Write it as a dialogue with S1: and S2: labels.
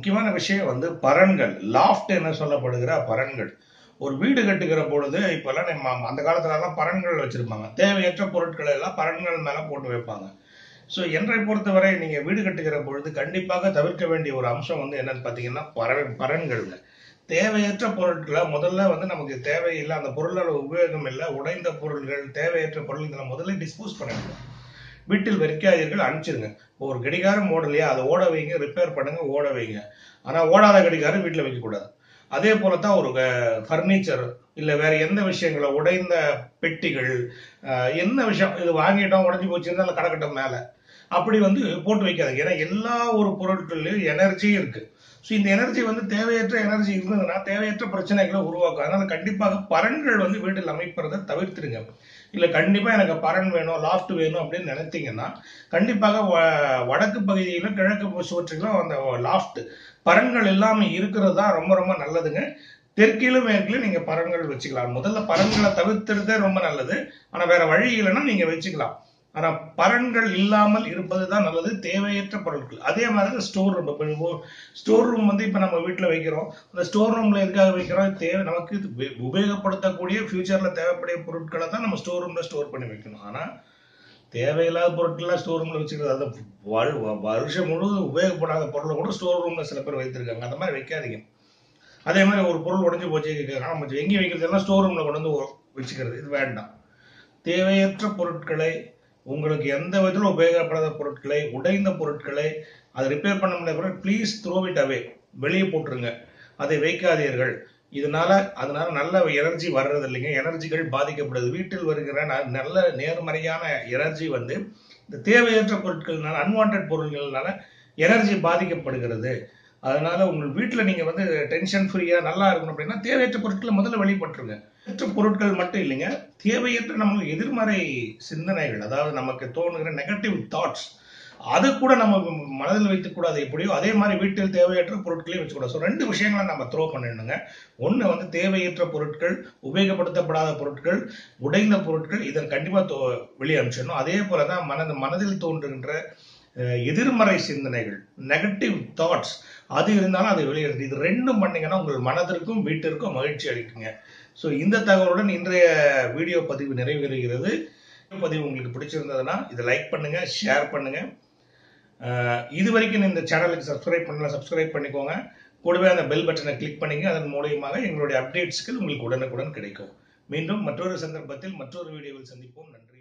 S1: முக்கியமான விஷயம் வந்து பரன்கள் லாஃப்ட் என்ன சொல்லப்படுகிற பரன்கள் ஒரு வீடு கட்டுகிற பொழுது இப்பெல்லாம் நம்ம அந்த காலத்துல எல்லாம் பரன்கள் வச்சிருப்பாங்க தேவையற்ற பொருட்களை எல்லாம் பரன்கள் மேல போட்டு வைப்பாங்க ஸோ என்னை பொறுத்தவரை நீங்க வீடு கட்டுகிற பொழுது கண்டிப்பாக தவிர்க்க வேண்டிய ஒரு அம்சம் வந்து என்னன்னு பாத்தீங்கன்னா பரன் பரன்கள்ங்க தேவையற்ற பொருட்களை முதல்ல வந்து நமக்கு தேவையில்லை அந்த பொருளோட உபயோகம் இல்லை உடைந்த பொருள்கள் தேவையற்ற பொருள் இதெல்லாம் முதல்ல டிஸ்போஸ் பண்ணிடணும் வீட்டில் வைக்காதீர்கள் அனுப்பிச்சிருங்க இப்போ ஒரு கடிகாரம் ஓடலையா அதை ஓட வைங்க ரிப்பேர் பண்ணுங்க ஓட வைங்க ஆனா ஓடாத கடிகாரம் வீட்டில் வைக்கக்கூடாது அதே போல தான் ஒரு ஃபர்னிச்சர் இல்லை வேற எந்த விஷயங்கள உடைந்த பெட்டிகள் அஹ், என்ன விஷயம் இது வாங்கிட்டோம் உடஞ்சி போச்சுன்னா அதில் கடக்கட்டும் மேலே அப்படி வந்து போட்டு வைக்காதீங்க ஏன்னா எல்லா ஒரு பொருட்கள்லையும் எனர்ஜி இருக்கு ஸோ இந்த எனர்ஜி வந்து தேவையற்ற எனர்ஜி இருந்ததுன்னா தேவையற்ற பிரச்சனைகளை உருவாக்கும் அதனால கண்டிப்பாக பரன்கள் வந்து வீட்டில் அமைப்பதை தவிர்த்துடுங்க இல்ல கண்டிப்பா எனக்கு பரன் வேணும் லாஃப்ட் வேணும் அப்படின்னு நினைத்தீங்கன்னா கண்டிப்பாக வ- வடக்கு பகுதியில கிழக்கு சுவற்றிலும் அந்த லாஃப்ட் பரன்கள் இல்லாம இருக்கிறது தான் ரொம்ப ரொம்ப நல்லதுங்க தெற்கிலும் மேற்கிலும் நீங்க பரன்கள் வச்சுக்கலாம் முதல்ல பரன்களை தவிர்த்துறதே ரொம்ப நல்லது ஆனா வேற வழி இல்லைன்னா நீங்க வச்சுக்கலாம் ஆனா பரன்கள் இல்லாமல் இருப்பது தான் நல்லது தேவையற்ற பொருட்கள் அதே மாதிரி ஸ்டோர் ரூம் ஸ்டோர் ரூம் வந்து இப்ப நம்ம வீட்டுல வைக்கிறோம் அந்த ஸ்டோர் ரூம்ல எதுக்காக வைக்கிறோம் தேவை நமக்கு இது உப- உபயோகப்படுத்தக்கூடிய ஃபியூச்சர்ல தேவைப்படைய பொருட்களை தான் நம்ம ஸ்டோர் ரூம்ல ஸ்டோர் பண்ணி வைக்கணும் ஆனா தேவையில்லாத பொருட்கள்லாம் ஸ்டோர் ரூம்ல வச்சுக்கிறது அது வரு- வ- வருஷம் முழுவதும் உபயோகப்படாத பொருளை கூட ஸ்டோர் ரூம்ல சில பேர் வைத்திருக்காங்க அந்த மாதிரி வைக்காதீங்க அதே மாதிரி ஒரு பொருள் உடஞ்சு போச்சு காணாம போச்சு எங்கேயும் வைக்கிறது எல்லாம் ஸ்டோர் ரூம்ல கொண்டு வந்து ஒ- வச்சுக்கிறது இது வேண்டாம் தேவையற்ற பொருட்களை உங்களுக்கு எந்த விதத்திலும் உபயோகப்படாத பொருட்களை உடைந்த பொருட்களை அதை ரிப்பேர் பண்ண முடியாத ப்ளீஸ் த்ரோ இட் அவே வெளியே போட்டுருங்க அதை வைக்காதீர்கள் இதனால அதனால நல்ல எனர்ஜி வர்றது இல்லைங்க எனர்ஜிகள் பாதிக்கப்படுது வீட்டில் வருகிற ந- நல்ல நேர்மறையான எனர்ஜி வந்து இந்த தேவையற்ற பொருட்கள்னால அன்வான்ட் பொருட்கள்னால எனர்ஜி பாதிக்கப்படுகிறது அதனால உங்கள் வீட்டில் நீங்க வந்து டென்ஷன் ஃப்ரீயா நல்லா இருக்கணும் அப்படின்னா தேவையற்ற பொருட்களை முதல்ல வெளிப்பட்டுருங்க தேவையற்ற பொருட்கள் மட்டும் இல்லைங்க தேவையற்ற நமக்கு எதிர்மறை சிந்தனைகள் அதாவது நமக்கு தோணுகிற நெகட்டிவ் தாட்ஸ் அதை கூட நம்ம மனதில் வைத்துக் கூடாது எப்படியோ அதே மாதிரி வீட்டில் தேவையற்ற பொருட்களையும் வச்சுக்கூடாது ஸோ ரெண்டு விஷயங்களை நம்ம த்ரோ பண்ணிடணுங்க ஒன்று வந்து தேவையற்ற பொருட்கள் உபயோகப்படுத்தப்படாத பொருட்கள் உடைந்த பொருட்கள் இதை கண்டிப்பாக வெளியே அனுப்பிச்சிடணும் அதே போல தான் மனது மனதில் தோன்றுகின்ற அஹ், எதிர்மறை சிந்தனைகள் நெகட்டிவ் தாட்ஸ் அது இருந்தாலும் அதை வெளியெடுத்து இது ரெண்டும் பண்ணீங்கன்னா உங்கள் மனதிற்கும் வீட்டிற்கும் மகிழ்ச்சி அளிக்குங்க ஸோ இந்த தகவலுடன் இன்றைய வீடியோ பதிவு நிறைவேறுகிறது வீடியோ பதிவு உங்களுக்கு பிடிச்சிருந்ததுன்னா இதை லைக் பண்ணுங்க ஷேர் பண்ணுங்க அஹ், இது வரைக்கும் இந்த சேனலுக்கு சப்ஸ்கிரைப் பண்ணல சப்ஸ்கிரைப் பண்ணிக்கோங்க கூடவே அந்த பெல் பட்டனை கிளிக் பண்ணிங்க அதன் மூலியமாக எங்களுடைய அப்டேட்ஸ்கள் உங்களுக்கு உடனுக்குடன் கிடைக்கும் மீண்டும் மற்றொரு சந்தர்ப்பத்தில் மற்றொரு வீடியோவில் சந்திப்போம் நன்றி